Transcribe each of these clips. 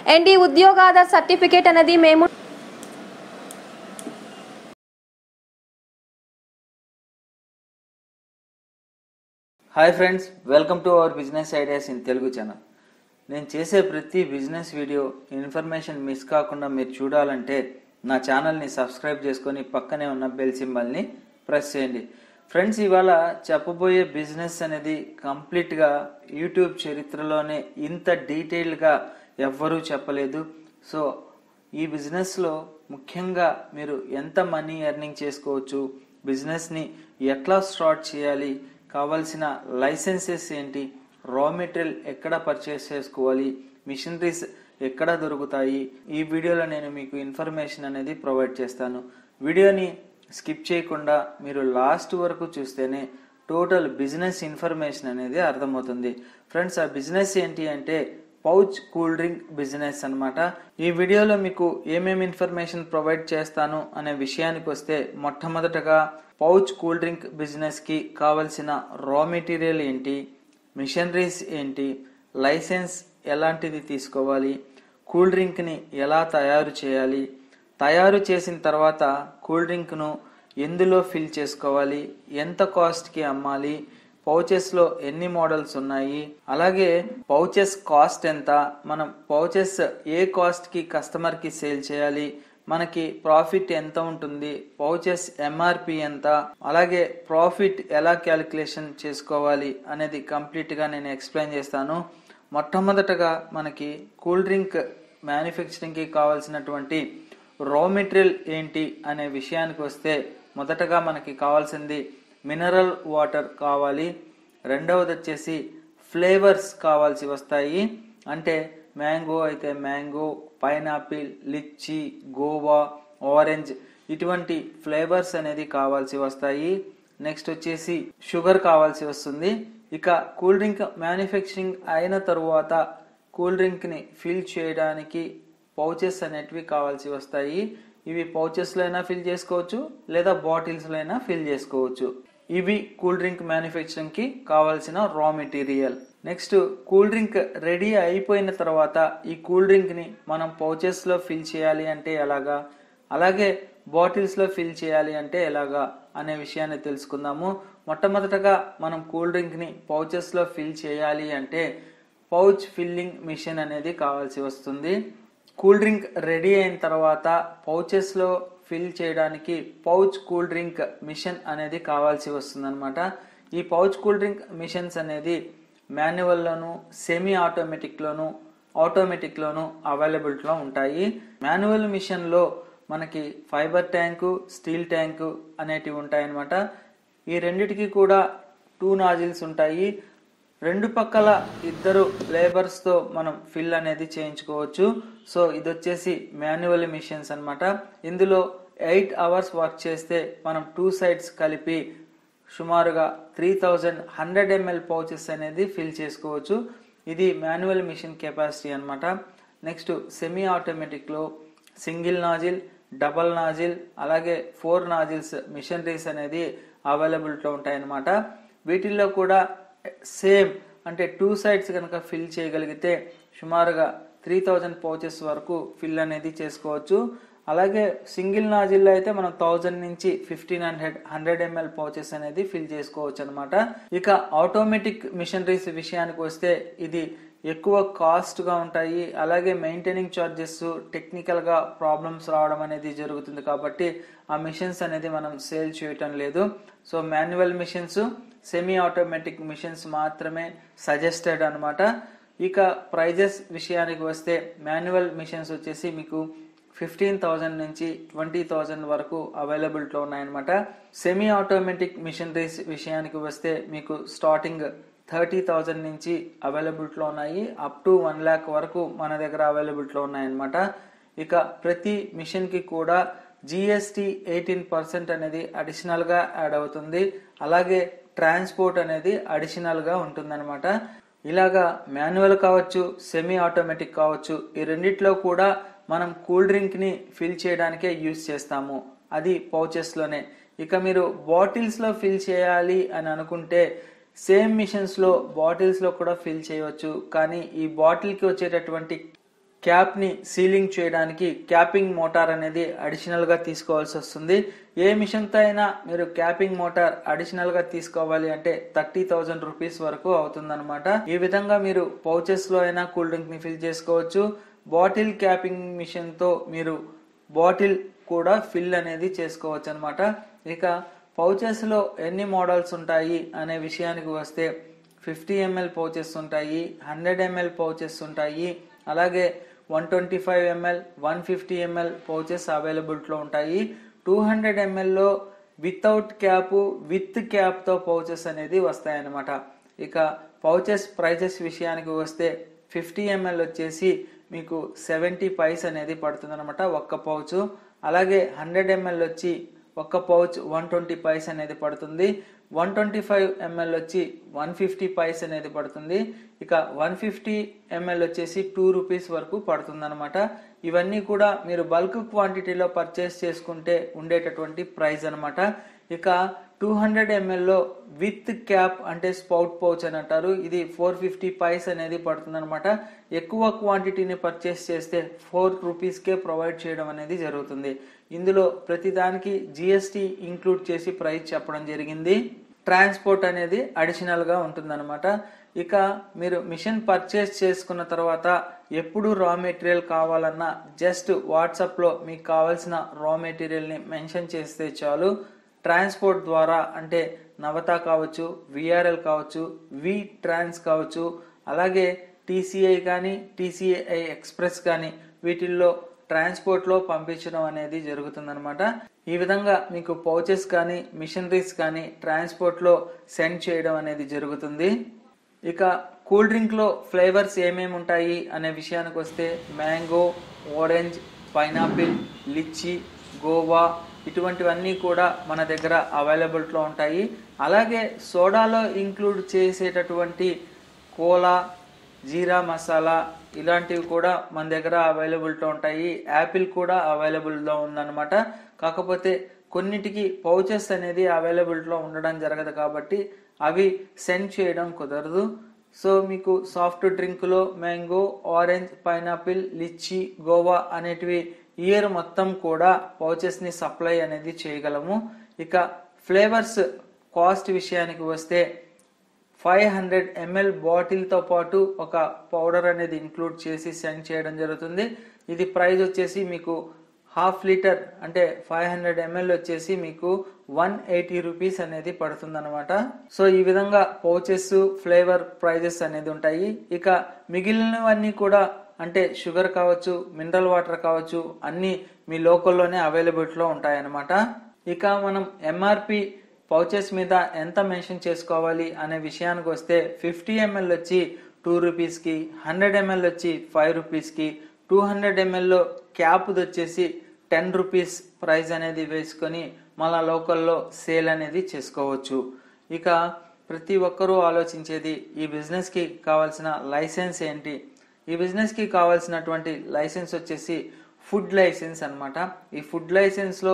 and ఈ ఉద్యోగాధార్ certificate అనేది మేము hi friends welcome to our business ideas in Telugu channel నేను చేసే ప్రతి బిజినెస్ వీడియో ఇన్ఫర్మేషన్ మిస్ కాకుండా మీరు చూడాలంటే నా ఛానల్ని సబ్స్క్రైబ్ చేసుకొని పక్కనే ఉన్న బెల్ సింబల్ని ప్రెస్ చేయండి ఫ్రెండ్స్ ఇవాళ చెప్పబోయే బిజినెస్ అనేది కంప్లీట్గా యూట్యూబ్ చరిత్రలోనే ఇంత డీటెయిల్డ్గా ఎవ్వరూ చెప్పలేదు సో ఈ బిజినెస్లో ముఖ్యంగా మీరు ఎంత మనీ ఎర్నింగ్ చేసుకోవచ్చు బిజినెస్ని ఎట్లా స్టార్ట్ చేయాలి కావాల్సిన లైసెన్సెస్ ఏంటి రా మెటీరియల్ ఎక్కడ పర్చేస్ చేసుకోవాలి మిషనరీస్ ఎక్కడ దొరుకుతాయి ఈ వీడియోలో నేను మీకు ఇన్ఫర్మేషన్ అనేది ప్రొవైడ్ చేస్తాను వీడియోని స్కిప్ చేయకుండా మీరు లాస్ట్ వరకు చూస్తేనే టోటల్ బిజినెస్ ఇన్ఫర్మేషన్ అనేది అర్థమవుతుంది ఫ్రెండ్స్ ఆ బిజినెస్ ఏంటి అంటే పౌచ్ కూల్ డ్రింక్ బిజినెస్ అన్నమాట ఈ వీడియోలో మీకు ఏమేమి ఇన్ఫర్మేషన్ ప్రొవైడ్ చేస్తాను అనే విషయానికి వస్తే మొట్టమొదటగా పౌచ్ కూల్ డ్రింక్ బిజినెస్ కి కావలసిన రా మెటీరియల్ ఏంటి మిషనరీస్ ఏంటి లైసెన్స్ ఎలాంటిది తీసుకోవాలి కూల్ డ్రింక్ని ఎలా తయారు చేయాలి తయారు చేసిన తర్వాత కూల్ డ్రింక్ను ఎందులో ఫిల్ చేసుకోవాలి ఎంత కాస్ట్కి అమ్మాలి పౌచెస్లో ఎన్ని మోడల్స్ ఉన్నాయి అలాగే పౌచెస్ కాస్ట్ ఎంత మనం పౌచెస్ ఏ కాస్ట్కి కస్టమర్కి సేల్ చేయాలి మనకి ప్రాఫిట్ ఎంత ఉంటుంది పౌచెస్ ఎంఆర్పి ఎంత అలాగే ప్రాఫిట్ ఎలా క్యాలిక్యులేషన్ చేసుకోవాలి అనేది కంప్లీట్గా నేను ఎక్స్ప్లెయిన్ చేస్తాను మొట్టమొదటగా మనకి కూల్ డ్రింక్ మ్యానుఫ్యాక్చరింగ్కి కావాల్సినటువంటి రా మెటీరియల్ ఏంటి అనే విషయానికి వస్తే మొదటగా మనకి కావాల్సింది మినరల్ వాటర్ కావాలి రెండవది వచ్చేసి ఫ్లేవర్స్ కావాల్సి వస్తాయి అంటే మ్యాంగో అయితే mango pineapple litchi guava orange ఇటువంటి ఫ్లేవర్స్ అనేది కావాల్సి వస్తాయి నెక్స్ట్ వచ్చేసి షుగర్ కావాల్సి వస్తుంది ఇక కూల్ డ్రింక్ మ్యానుఫ్యాక్చరింగ్ అయిన తరువాత కూల్ డ్రింక్ని ఫిల్ చేయడానికి పౌచెస్ అనేటివి కావాల్సి వస్తాయి ఇవి పౌచెస్లో అయినా ఫిల్ చేసుకోవచ్చు లేదా బాటిల్స్లో అయినా ఫిల్ చేసుకోవచ్చు ఇవి కూల్ డ్రింక్ మ్యానుఫ్యాక్చరింగ్ కి కావాల్సిన raw material next cool drink ready అయిపోయిన తర్వాత ఈ కూల్ డ్రింక్ ని మనం పౌచెస్ లో ఫిల్ చేయాలి అంటే ఎలాగా అలాగే బాటిల్స్ లో ఫిల్ చేయాలి అంటే ఎలాగా అనే విషయాన్ని తెలుసుకుందాము మొట్టమొదటగా మనం కూల్ డ్రింక్ ని పౌచెస్ లో ఫిల్ చేయాలి అంటే పౌచ్ ఫిల్లింగ్ మిషన్ అనేది కావాల్సి వస్తుంది కూల్ డ్రింక్ రెడీ అయిన తర్వాత పౌచెస్ లో ఫిల్ చేయడానికి పౌచ్ కూల్ డ్రింక్ మిషన్ అనేది కావాల్సి వస్తుందన్నమాట ఈ పౌచ్ కూల్ డ్రింక్ మిషన్స్ అనేది మాన్యువల్లోను సెమీ ఆటోమేటిక్లోను ఆటోమేటిక్లోను అవైలబిలిటీలో ఉంటాయి మాన్యువల్ మిషన్లో మనకి ఫైబర్ ట్యాంకు స్టీల్ ట్యాంకు అనేటివి ఉంటాయన్నమాట ఈ రెండిటికి కూడా టూ నాజిల్స్ ఉంటాయి రెండు పక్కల ఇద్దరు లేబర్స్ తో మనం ఫిల్ అనేది చేయించుకోవచ్చు సో ఇది వచ్చేసి మాన్యువల్ మిషన్స్ అన్నమాట ఇందులో ఎయిట్ అవర్స్ వర్క్ చేస్తే మనం టూ సైడ్స్ కలిపి సుమారుగా three thousand hundred ML pouches అనేది ఫిల్ చేసుకోవచ్చు ఇది మాన్యువల్ మిషన్ కెపాసిటీ అన్నమాట నెక్స్ట్ సెమీ ఆటోమేటిక్లో సింగిల్ నాజిల్ డబల్ నాజిల్ అలాగే ఫోర్ నాజిల్స్ మిషనరీస్ అనేది అవైలబిలిటీలో ఉంటాయన్నమాట వీటిల్లో కూడా సేమ్ అంటే టూ సైడ్స్ కనుక ఫిల్ చేయగలిగితే సుమారుగా త్రీ థౌజండ్ పౌచెస్ వరకు ఫిల్ అనేది చేసుకోవచ్చు అలాగే సింగిల్ నాజిల్లో అయితే మనం థౌజండ్ నుంచి fifteen hundred hundred ML pouches అనేది ఫిల్ చేసుకోవచ్చు అనమాట ఇక ఆటోమేటిక్ మిషనరీస్ విషయానికి వస్తే ఇది ఎక్కువ కాస్ట్ గా ఉంటాయి అలాగే మెయింటైనింగ్ చార్జెస్ టెక్నికల్ గా ప్రాబ్లమ్స్ రావడం అనేది జరుగుతుంది కాబట్టి ఆ మిషన్స్ అనేది మనం సేల్ చేయటం లేదు so manual machines semi automatic machines మాత్రమే సజెస్టెడ్ అనమాట ఇక ప్రైజెస్ విషయానికి వస్తే మాన్యువల్ మిషన్స్ వచ్చేసి మీకు ఫిఫ్టీన్ థౌజండ్ నుంచి ట్వంటీ థౌజండ్ వరకు అవైలబిలిటీలో ఉన్నాయన్నమాట సెమీ ఆటోమేటిక్ మిషనరీస్ విషయానికి వస్తే మీకు స్టార్టింగ్ థర్టీ థౌజండ్ నుంచి అవైలబిలిటీలో ఉన్నాయి అప్ టు వన్ ల్యాక్ వరకు మన దగ్గర అవైలబిలిటీలో ఉన్నాయన్నమాట ఇక ప్రతి మిషన్కి కూడా జిఎస్టి ఎయిటీన్ పర్సెంట్ అనేది అడిషనల్గా యాడ్ అవుతుంది అలాగే ట్రాన్స్పోర్ట్ అనేది అడిషనల్గా ఉంటుందన్నమాట ఇలాగా మాన్యువల్ కావచ్చు సెమీ ఆటోమేటిక్ కావచ్చు ఈ రెండిట్లో కూడా మనం కూల్ డ్రింక్ని ఫిల్ చేయడానికే యూజ్ చేస్తాము అది పౌచెస్లోనే ఇక మీరు బాటిల్స్లో ఫిల్ చేయాలి అని అనుకుంటే సేమ్ మిషన్స్లో బాటిల్స్లో కూడా ఫిల్ చేయవచ్చు కానీ ఈ బాటిల్కి వచ్చేటటువంటి క్యాప్ని సీలింగ్ చేయడానికి క్యాపింగ్ మోటార్ అనేది అడిషనల్గా తీసుకోవాల్సి వస్తుంది ఏ మిషన్తో అయినా మీరు క్యాపింగ్ మోటార్ అడిషనల్గా తీసుకోవాలి అంటే థర్టీ థౌజండ్ రూపీస్ వరకు అవుతుందన్నమాట ఈ విధంగా మీరు పౌచెస్లో అయినా కూల్ డ్రింక్ని ఫిల్ చేసుకోవచ్చు బాటిల్ క్యాపింగ్ మిషన్తో మీరు బాటిల్ కూడా ఫిల్ అనేది చేసుకోవచ్చు అనమాట ఇక పౌచెస్లో ఎన్ని మోడల్స్ ఉంటాయి అనే విషయానికి వస్తే ఫిఫ్టీ ఎంఎల్ పౌచెస్ ఉంటాయి హండ్రెడ్ ఎంఎల్ పౌచెస్ ఉంటాయి అలాగే one twenty five ML one fifty ML pouches అవైలబిలిటీలో ఉంటాయి టూ హండ్రెడ్ ఎంఎల్లో వితౌట్ క్యాప్ విత్ క్యాప్తో పౌచెస్ అనేది వస్తాయన్నమాట ఇక పౌచెస్ ప్రైజెస్ విషయానికి వస్తే ఫిఫ్టీ ఎంఎల్ వచ్చేసి మీకు సెవెంటీ పైస్ అనేది పడుతుంది అనమాట ఒక్క పౌచ్ అలాగే హండ్రెడ్ ఎంఎల్ వచ్చి ఒక్క పౌచ్ వన్ ట్వంటీ పైస్ అనేది పడుతుంది వన్ ట్వంటీ ఫైవ్ ఎంఎల్ వచ్చి వన్ ఫిఫ్టీ పైస్ అనేది పడుతుంది ఇక వన్ ఫిఫ్టీ ఎంఎల్ వచ్చేసి టూ రూపీస్ వరకు పడుతుంది అనమాట ఇవన్నీ కూడా మీరు బల్క్ క్వాంటిటీలో పర్చేస్ చేసుకుంటే ఉండేటటువంటి ప్రైస్ అనమాట ఇక టూ హండ్రెడ్ ఎంఎల్లో విత్ క్యాప్ అంటే స్పౌట్ పౌచ్ అని అంటారు ఇది ఫోర్ ఫిఫ్టీ పైస్ అనేది పడుతుంది అనమాట ఎక్కువ క్వాంటిటీని పర్చేస్ చేస్తే ఫోర్ రూపీస్కే ప్రొవైడ్ చేయడం అనేది జరుగుతుంది ఇందులో ప్రతిదానికి జిఎస్టి ఇంక్లూడ్ చేసి ప్రైస్ చెప్పడం జరిగింది ట్రాన్స్పోర్ట్ అనేది అడిషనల్గా ఉంటుందన్నమాట ఇక మీరు మిషన్ పర్చేస్ చేసుకున్న తర్వాత ఎప్పుడు రా మెటీరియల్ కావాలన్నా జస్ట్ వాట్సాప్లో మీకు కావాల్సిన రా మెటీరియల్ని మెన్షన్ చేస్తే చాలు ట్రాన్స్పోర్ట్ ద్వారా అంటే నవత కావచ్చు విఆర్ఎల్ కావచ్చు వి ట్రాన్స్ కావచ్చు అలాగే టీసీఐ కానీ టీసీఐ ఎక్స్ప్రెస్ కానీ వీటిల్లో ట్రాన్స్పోర్ట్లో పంపించడం అనేది జరుగుతుందన్నమాట ఈ విధంగా మీకు పౌచెస్ కానీ మిషనరీస్ కానీ ట్రాన్స్పోర్ట్లో సెండ్ చేయడం అనేది జరుగుతుంది ఇక కూల్ డ్రింక్లో ఫ్లేవర్స్ ఏమేమి ఉంటాయి అనే విషయానికి వస్తే mango orange pineapple litchi guava ఇటువంటివన్నీ కూడా మన దగ్గర అవైలబిలిటీలో ఉంటాయి అలాగే సోడాలో ఇంక్లూడ్ చేసేటటువంటి కోలా జీరా మసాలా ఇలాంటివి కూడా మన దగ్గర అవైలబిలిటీలో ఉంటాయి యాపిల్ కూడా అవైలబుల్లో ఉందన్నమాట కాకపోతే కొన్నిటికి పౌచెస్ అనేది అవైలబిలిటీలో ఉండడం జరగదు కాబట్టి అవి సెండ్ చేయడం కుదరదు సో మీకు సాఫ్ట్ డ్రింక్లో mango orange pineapple litchi guava అనేటివి ఇయర్ మొత్తం కూడా పౌచెస్ని సప్లై అనేది చేయగలము ఇక ఫ్లేవర్స్ కాస్ట్ విషయానికి వస్తే ఫైవ్ హండ్రెడ్ ఎంఎల్ బాటిల్తో పాటు ఒక పౌడర్ అనేది ఇంక్లూడ్ చేసి సెండ్ చేయడం జరుగుతుంది ఇది ప్రైస్ వచ్చేసి మీకు హాఫ్ లీటర్ అంటే ఫైవ్ హండ్రెడ్ ఎంఎల్ వచ్చేసి మీకు వన్ ఎయిటీ రూపీస్ అనేది పడుతుంది అనమాట సో ఈ విధంగా పౌచెస్ ఫ్లేవర్ ప్రైజెస్ అనేది ఉంటాయి ఇక మిగిలినవన్నీ కూడా అంటే షుగర్ కావచ్చు మినరల్ వాటర్ కావచ్చు అన్నీ మీ లోకల్లోనే అవైలబిలిటీలో ఉంటాయన్నమాట ఇక మనం ఎంఆర్పి పౌచెస్ మీద ఎంత మెన్షన్ చేసుకోవాలి అనే విషయానికి వస్తే ఫిఫ్టీ ఎంఎల్ వచ్చి టూ రూపీస్కి హండ్రెడ్ ఎంఎల్ వచ్చి ఫైవ్ రూపీస్కి టూ హండ్రెడ్ ఎంఎల్లో క్యాప్ది వచ్చేసి టెన్ రూపీస్ ప్రైస్ అనేది వేసుకొని మళ్ళా లోకల్లో సేల్ అనేది చేసుకోవచ్చు ఇక ప్రతి ఒక్కరూ ఆలోచించేది ఈ బిజినెస్కి కావాల్సిన లైసెన్స్ ఏంటి ఈ బిజినెస్కి కావాల్సినటువంటి లైసెన్స్ వచ్చేసి ఫుడ్ లైసెన్స్ అన్నమాట ఈ ఫుడ్ లైసెన్స్లో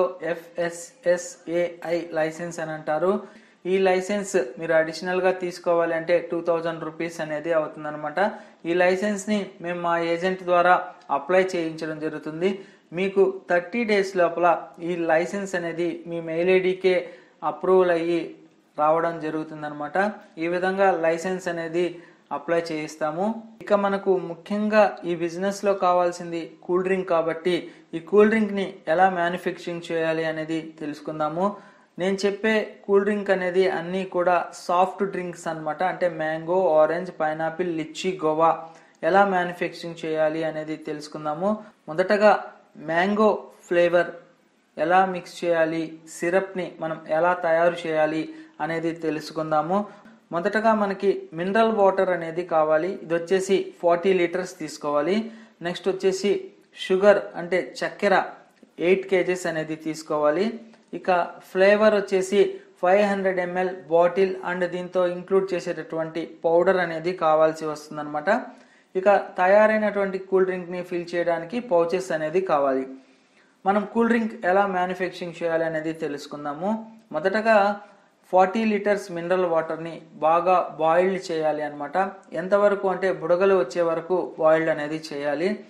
ఎఫ్ఎస్ఎస్ఏఐ లైసెన్స్ అని అంటారు ఈ లైసెన్స్ మీరు అడిషనల్గా తీసుకోవాలి అంటే టూ థౌజండ్ రూపీస్ అనేది అవుతుందన్నమాట ఈ లైసెన్స్ని మేము మా ఏజెంట్ ద్వారా అప్లై చేయించడం జరుగుతుంది మీకు థర్టీ డేస్ లోపల ఈ లైసెన్స్ అనేది మీ మెయిల్ ఐడికే అప్రూవల్ అయ్యి రావడం జరుగుతుందన్నమాట ఈ విధంగా లైసెన్స్ అనేది అప్లై చేయిస్తాము ఇక మనకు ముఖ్యంగా ఈ బిజినెస్ లో కావాల్సింది కూల్ డ్రింక్ కాబట్టి ఈ కూల్ డ్రింక్ ని ఎలా మ్యానుఫ్యాక్చరింగ్ చేయాలి అనేది తెలుసుకుందాము నేను చెప్పే కూల్ డ్రింక్ అనేది అన్నీ కూడా సాఫ్ట్ డ్రింక్స్ అన్నమాట అంటే mango orange pineapple litchi guava ఎలా మ్యానుఫ్యాక్చరింగ్ చేయాలి అనేది తెలుసుకుందాము మొదటగా మ్యాంగో ఫ్లేవర్ ఎలా మిక్స్ చేయాలి సిరప్ని మనం ఎలా తయారు చేయాలి అనేది తెలుసుకుందాము మొదటగా మనకి మినరల్ వాటర్ అనేది కావాలి ఇది వచ్చేసి ఫార్టీ లీటర్స్ తీసుకోవాలి నెక్స్ట్ వచ్చేసి షుగర్ అంటే చక్కెర ఎయిట్ కేజెస్ అనేది తీసుకోవాలి ఇక ఫ్లేవర్ వచ్చేసి five hundred ML bottle and దీంతో ఇంక్లూడ్ చేసేటటువంటి పౌడర్ అనేది కావాల్సి వస్తుందన్నమాట ఇక తయారైనటువంటి కూల్ డ్రింక్ని ఫిల్ చేయడానికి పౌచెస్ అనేది కావాలి మనం కూల్ డ్రింక్ ఎలా మ్యానుఫ్యాక్చరింగ్ చేయాలి అనేది తెలుసుకుందాము మొదటగా ఫార్టీ లీటర్స్ మినరల్ వాటర్ని బాగా బాయిల్డ్ చేయాలి అనమాట ఎంతవరకు అంటే బుడగలు వచ్చే వరకు బాయిల్డ్ అనేది చేయాలి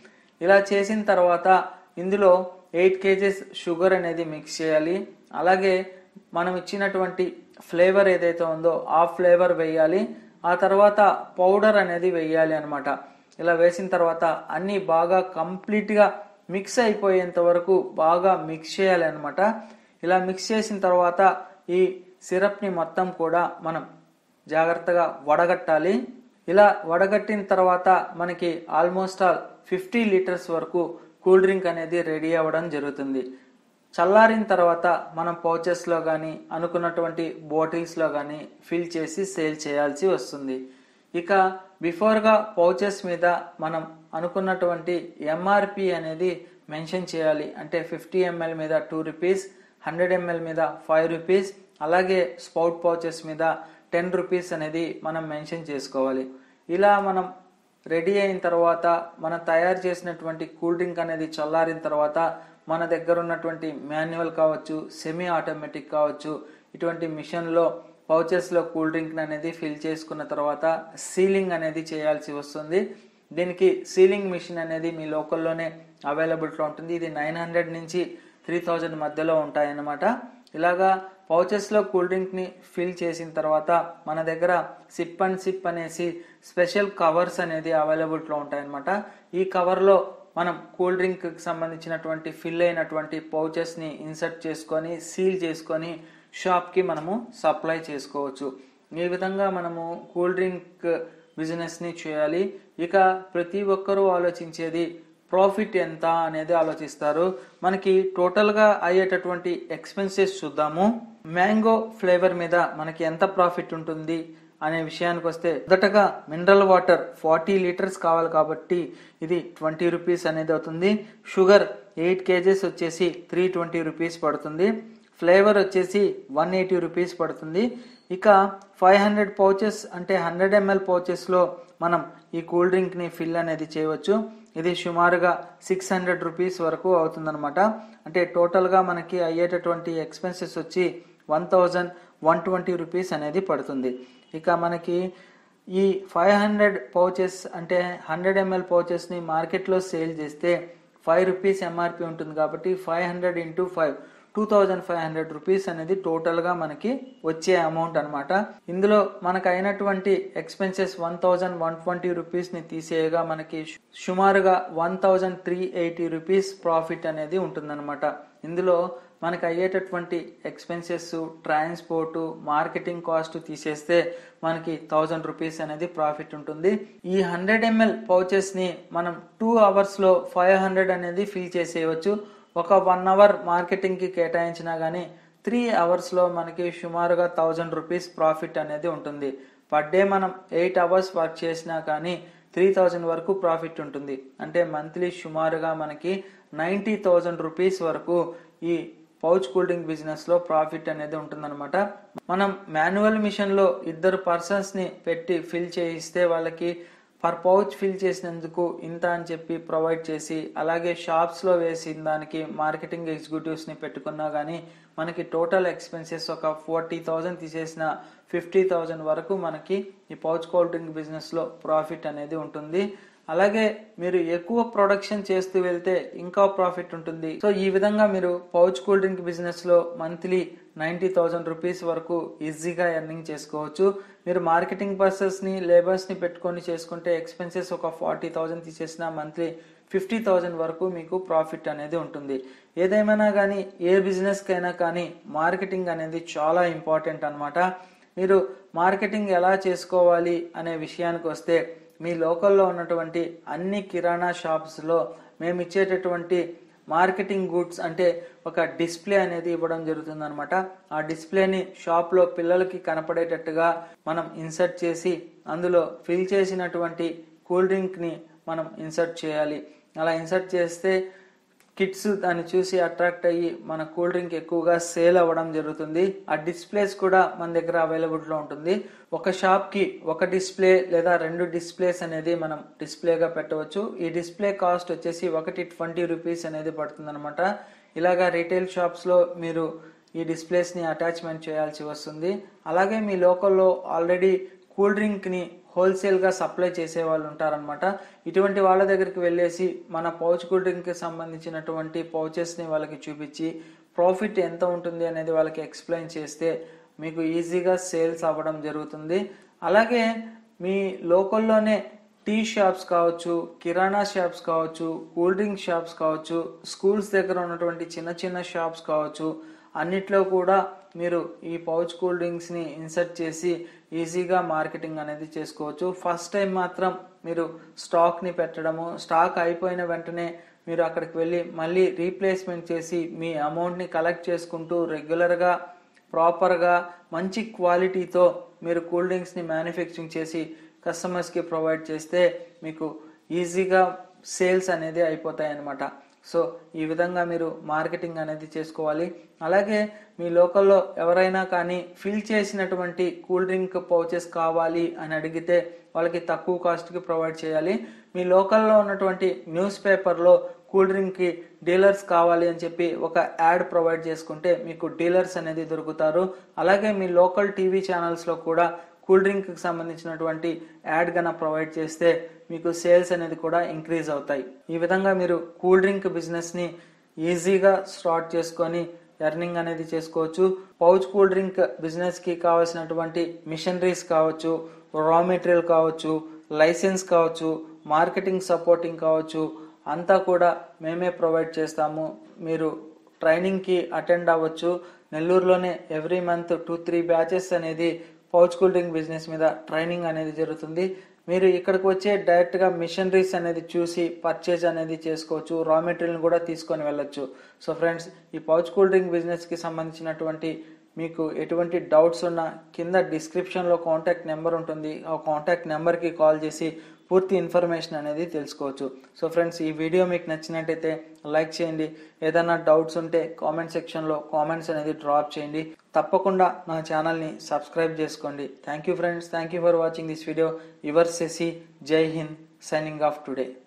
ఇలా చేసిన తర్వాత ఇందులో ఎయిట్ కేజెస్ షుగర్ అనేది మిక్స్ చేయాలి అలాగే మనం ఇచ్చినటువంటి ఫ్లేవర్ ఏదైతే ఉందో ఆ ఫ్లేవర్ వేయాలి ఆ తర్వాత పౌడర్ అనేది వేయాలి అనమాట ఇలా వేసిన తర్వాత అన్నీ బాగా కంప్లీట్గా మిక్స్ అయిపోయేంత వరకు బాగా మిక్స్ చేయాలి అనమాట ఇలా మిక్స్ చేసిన తర్వాత ఈ సిరప్ని మొత్తం కూడా మనం జాగ్రత్తగా వడగట్టాలి ఇలా వడగట్టిన తర్వాత మనకి ఆల్మోస్ట్ ఆల్ ఫిఫ్టీ లీటర్స్ వరకు కూల్ డ్రింక్ అనేది రెడీ అవ్వడం జరుగుతుంది చల్లారిన తర్వాత మనం పౌచెస్లో కానీ అనుకున్నటువంటి బాటిల్స్లో కానీ ఫిల్ చేసి సేల్ చేయాల్సి వస్తుంది ఇక బిఫోర్గా పౌచెస్ మీద మనం అనుకున్నటువంటి ఎంఆర్పి అనేది మెన్షన్ చేయాలి అంటే ఫిఫ్టీ ఎంఎల్ మీద టూ రూపీస్ హండ్రెడ్ ఎంఎల్ మీద ఫైవ్ రూపీస్ అలాగే స్పౌట్ పౌచెస్ మీద టెన్ రూపీస్ అనేది మనం మెన్షన్ చేసుకోవాలి ఇలా మనం రెడీ అయిన తర్వాత మనం తయారు చేసినటువంటి కూల్ డ్రింక్ అనేది చల్లారిన తర్వాత మన దగ్గర ఉన్నటువంటి మాన్యువల్ కావచ్చు సెమీ ఆటోమేటిక్ కావచ్చు ఇటువంటి మిషన్లో పౌచెస్లో కూల్ డ్రింక్ అనేది ఫిల్ చేసుకున్న తర్వాత సీలింగ్ అనేది చేయాల్సి వస్తుంది దీనికి సీలింగ్ మిషన్ అనేది మీ లోకల్లోనే అవైలబిలిటీలో ఉంటుంది ఇది నైన్ హండ్రెడ్ నుంచి త్రీ థౌజండ్ మధ్యలో ఉంటాయన్నమాట ఇలాగా పౌచెస్లో కూల్ డ్రింక్ని ఫిల్ చేసిన తర్వాత మన దగ్గర సిప్ అండ్ సిప్ అనేసి స్పెషల్ కవర్స్ అనేది అవైలబిలిటీలో ఉంటాయన్నమాట ఈ కవర్లో మనం కూల్ డ్రింక్ సంబంధించినటువంటి ఫిల్ అయినటువంటి పౌచెస్ని ఇన్సర్ట్ చేసుకొని సీల్ చేసుకొని షాప్కి మనము సప్లై చేసుకోవచ్చు ఈ విధంగా మనము కూల్ డ్రింక్ బిజినెస్ని చేయాలి ఇక ప్రతి ఒక్కరూ ఆలోచించేది ప్రాఫిట్ ఎంత అనేది ఆలోచిస్తారు మనకి టోటల్గా అయ్యేటటువంటి ఎక్స్పెన్సెస్ చూద్దాము మ్యాంగో ఫ్లేవర్ మీద మనకి ఎంత ప్రాఫిట్ ఉంటుంది అనే విషయానికి వస్తే మొదటగా మినరల్ వాటర్ ఫార్టీ లీటర్స్ కావాలి కాబట్టి ఇది ట్వంటీ రూపీస్ అనేది అవుతుంది షుగర్ ఎయిట్ కేజెస్ వచ్చేసి త్రీ ట్వంటీ రూపీస్ పడుతుంది ఫ్లేవర్ వచ్చేసి వన్ ఎయిటీ రూపీస్ పడుతుంది ఇక ఫైవ్ హండ్రెడ్ పౌచెస్ అంటే హండ్రెడ్ ఎంఎల్ పౌచెస్లో మనం ఈ కూల్ డ్రింక్ని ఫిల్ అనేది చేయవచ్చు ఇది సుమారుగా సిక్స్ హండ్రెడ్ రూపీస్ వరకు అవుతుందన్నమాట అంటే టోటల్గా మనకి అయ్యేటటువంటి ఎక్స్పెన్సెస్ వచ్చి one thousand one twenty rupees అనేది పడుతుంది ఇక మనకి ఈ ఫైవ్ హండ్రెడ్ పౌచెస్ అంటే హండ్రెడ్ ఎంఎల్ పౌచెస్ని మార్కెట్లో సేల్ చేస్తే ఫైవ్ రూపీస్ ఎంఆర్పి ఉంటుంది కాబట్టి five hundred into five two thousand five hundred rupees అనేది టోటల్గా మనకి వచ్చే అమౌంట్ అనమాట ఇందులో మనకు అయినటువంటి expenses one thousand one twenty రూపీస్ని తీసేయగా మనకి సుమారుగా one thousand three eighty rupees profit అనేది ఉంటుందన్నమాట ఇందులో మనకు అయ్యేటటువంటి ఎక్స్పెన్సెస్ ట్రాన్స్పోర్ట్ మార్కెటింగ్ కాస్ట్ తీసేస్తే మనకి థౌజండ్ రూపీస్ అనేది ప్రాఫిట్ ఉంటుంది ఈ హండ్రెడ్ ఎంఎల్ పౌచెస్ని మనం టూ అవర్స్లో ఫైవ్ హండ్రెడ్ అనేది ఫిల్ చేసేయవచ్చు ఒక వన్ అవర్ మార్కెటింగ్కి కేటాయించినా కానీ త్రీ అవర్స్లో మనకి సుమారుగా థౌజండ్ రూపీస్ ప్రాఫిట్ అనేది ఉంటుంది పర్ డే మనం ఎయిట్ అవర్స్ వర్క్ చేసినా కానీ త్రీ థౌజండ్ వరకు ప్రాఫిట్ ఉంటుంది అంటే మంత్లీ సుమారుగా మనకి నైంటీ థౌజండ్ రూపీస్ వరకు ఈ పౌచ్ కూల్ డ్రింక్ బిజినెస్ లో ప్రాఫిట్ అనేది ఉంటుందన్నమాట మనం మాన్యువల్ మిషన్ లో ఇద్దరు పర్సన్స్ ని పెట్టి ఫిల్ చేయిస్తే వాళ్ళకి పర్ పౌచ్ ఫిల్ చేసినందుకు ఇంత అని చెప్పి ప్రొవైడ్ చేసి అలాగే షాప్స్ లో వేసిన దానికి మార్కెటింగ్ ఎగ్జిక్యూటివ్స్ ని పెట్టుకున్నా కానీ మనకి టోటల్ ఎక్స్పెన్సెస్ ఒక ఫార్టీ థౌజండ్ తీసేసిన ఫిఫ్టీ థౌజండ్ వరకు మనకి ఈ పౌచ్ కూల్ డ్రింక్ బిజినెస్ లో ప్రాఫిట్ అనేది ఉంటుంది అలాగే మీరు ఎక్కువ ప్రొడక్షన్ చేస్తూ వెళ్తే ఇంకా ప్రాఫిట్ ఉంటుంది సో ఈ విధంగా మీరు పౌచ్ కూల్ డ్రింక్ బిజినెస్ లో మంత్లీ నైంటీ థౌజండ్ రూపీస్ వరకు ఈజీగా ఎర్నింగ్ చేసుకోవచ్చు మీరు మార్కెటింగ్ పర్సన్స్ ని లేబర్స్ ని పెట్టుకొని చేసుకుంటే ఎక్స్పెన్సెస్ ఒక ఫార్టీ థౌజండ్ తీసేసిన మంత్లీ ఫిఫ్టీ థౌజండ్ వరకు మీకు ప్రాఫిట్ అనేది ఉంటుంది ఏదేమైనా కానీ ఏ బిజినెస్కైనా కానీ మార్కెటింగ్ అనేది చాలా ఇంపార్టెంట్ అన్నమాట మీరు మార్కెటింగ్ ఎలా చేసుకోవాలి అనే విషయానికి వస్తే మీ లోకల్లో ఉన్నటువంటి అన్ని కిరాణా షాప్స్లో మేము ఇచ్చేటటువంటి మార్కెటింగ్ గుడ్స్ అంటే ఒక డిస్ప్లే అనేది ఇవ్వడం జరుగుతుంది అనమాట ఆ డిస్ప్లేని షాప్లో పిల్లలకి కనపడేటట్టుగా మనం ఇన్సర్ట్ చేసి అందులో ఫిల్ చేసినటువంటి కూల్ డ్రింక్ని మనం ఇన్సర్ట్ చేయాలి అలా ఇన్సర్ట్ చేస్తే కిడ్స్ దాన్ని చూసి అట్రాక్ట్ అయ్యి మన కూల్ డ్రింక్ ఎక్కువగా సేల్ అవ్వడం జరుగుతుంది ఆ డిస్ప్లేస్ కూడా మన దగ్గర అవైలబుల్లో ఉంటుంది ఒక షాప్ కి ఒక డిస్ప్లే లేదా రెండు డిస్ప్లేస్ అనేది మనం డిస్ప్లేగా పెట్టవచ్చు ఈ డిస్ప్లే కాస్ట్ వచ్చేసి ఒకటి ట్వంటీ రూపీస్ అనేది పడుతుంది అనమాట ఇలాగా రీటైల్ షాప్స్ లో మీరు ఈ డిస్ప్లేస్ ని అటాచ్మెంట్ చేయాల్సి వస్తుంది అలాగే మీ లోకల్లో ఆల్రెడీ కూల్ డ్రింక్ని హోల్సేల్గా సప్లై చేసే వాళ్ళు ఉంటారనమాట ఇటువంటి వాళ్ళ దగ్గరికి వెళ్ళేసి మన పౌచ్ కూల్ డ్రింక్కి సంబంధించినటువంటి పౌచెస్ని వాళ్ళకి చూపించి ప్రాఫిట్ ఎంత ఉంటుంది అనేది వాళ్ళకి ఎక్స్ప్లెయిన్ చేస్తే మీకు ఈజీగా సేల్స్ అవ్వడం జరుగుతుంది అలాగే మీ లోకల్లోనే టీ షాప్స్ కావచ్చు కిరాణా షాప్స్ కావచ్చు కూల్ డ్రింక్ షాప్స్ కావచ్చు స్కూల్స్ దగ్గర ఉన్నటువంటి చిన్న చిన్న షాప్స్ కావచ్చు అన్నిట్లో కూడా మీరు ఈ పౌచ్ కూల్ డ్రింక్స్ని ఇన్సర్ట్ చేసి ఈజీగా మార్కెటింగ్ అనేది చేసుకోవచ్చు ఫస్ట్ టైం మాత్రం మీరు స్టాక్ని పెట్టడము స్టాక్ అయిపోయిన వెంటనే మీరు అక్కడికి వెళ్ళి మళ్ళీ రీప్లేస్మెంట్ చేసి మీ అమౌంట్ని కలెక్ట్ చేసుకుంటూ రెగ్యులర్గా ప్రాపర్గా మంచి క్వాలిటీతో మీరు కూల్ డ్రింక్స్ని మ్యానుఫ్యాక్చరింగ్ చేసి కస్టమర్స్కి ప్రొవైడ్ చేస్తే మీకు ఈజీగా సేల్స్ అనేది అయిపోతాయి అన్నమాట సో ఈ విధంగా మీరు మార్కెటింగ్ అనేది చేసుకోవాలి అలాగే మీ లోకల్లో ఎవరైనా కానీ ఫిల్ చేసినటువంటి కూల్ డ్రింక్ పౌచెస్ కావాలి అని అడిగితే వాళ్ళకి తక్కువ కాస్ట్కి ప్రొవైడ్ చేయాలి మీ లోకల్లో ఉన్నటువంటి న్యూస్ పేపర్లో కూల్ డ్రింక్కి డీలర్స్ కావాలి అని చెప్పి ఒక యాడ్ ప్రొవైడ్ చేసుకుంటే మీకు డీలర్స్ అనేది దొరుకుతారు అలాగే మీ లోకల్ టీవీ ఛానల్స్లో కూడా కూల్ డ్రింక్కి సంబంధించినటువంటి యాడ్ గన ప్రొవైడ్ చేస్తే మీకు సేల్స్ అనేది కూడా ఇంక్రీజ్ అవుతాయి ఈ విధంగా మీరు కూల్ డ్రింక్ బిజినెస్ని ఈజీగా స్టార్ట్ చేసుకొని ఎర్నింగ్ అనేది చేసుకోవచ్చు పౌచ్ కూల్ డ్రింక్ బిజినెస్కి కావాల్సినటువంటి మిషనరీస్ కావచ్చు రా మెటీరియల్ కావచ్చు లైసెన్స్ కావచ్చు మార్కెటింగ్ సపోర్టింగ్ కావచ్చు అంతా కూడా మేమే ప్రొవైడ్ చేస్తాము మీరు ట్రైనింగ్కి అటెండ్ అవ్వచ్చు నెల్లూరులోనే every month two three batches అనేది పౌచ్ కూల్ డ్రింక్ బిజినెస్ మీద ట్రైనింగ్ అనేది జరుగుతుంది మీరు ఇక్కడికి వచ్చే డైరెక్ట్గా మిషనరీస్ అనేది చూసి పర్చేజ్ అనేది చేసుకోవచ్చు రా మెటీరియల్ కూడా తీసుకొని వెళ్ళొచ్చు సో ఫ్రెండ్స్ ఈ పౌచ్ కూల్ డ్రింక్ బిజినెస్కి సంబంధించినటువంటి మీకు ఎటువంటి డౌట్స్ ఉన్నా కింద డిస్క్రిప్షన్లో కాంటాక్ట్ నెంబర్ ఉంటుంది ఆ కాంటాక్ట్ నెంబర్కి కాల్ చేసి పూర్తి ఇన్ఫర్మేషన్ అనేది తెలుసుకోవచ్చు సో ఫ్రెండ్స్ ఈ వీడియో మీకు నచ్చినట్టయితే లైక్ చేయండి ఏదైనా డౌట్స్ ఉంటే కామెంట్ సెక్షన్లో కామెంట్స్ అనేది డ్రాప్ చేయండి తప్పకుండా నా ఛానల్ని సబ్స్క్రైబ్ చేసుకోండి thank you friends thank you for watching this video your సెసి Jai Hind signing off today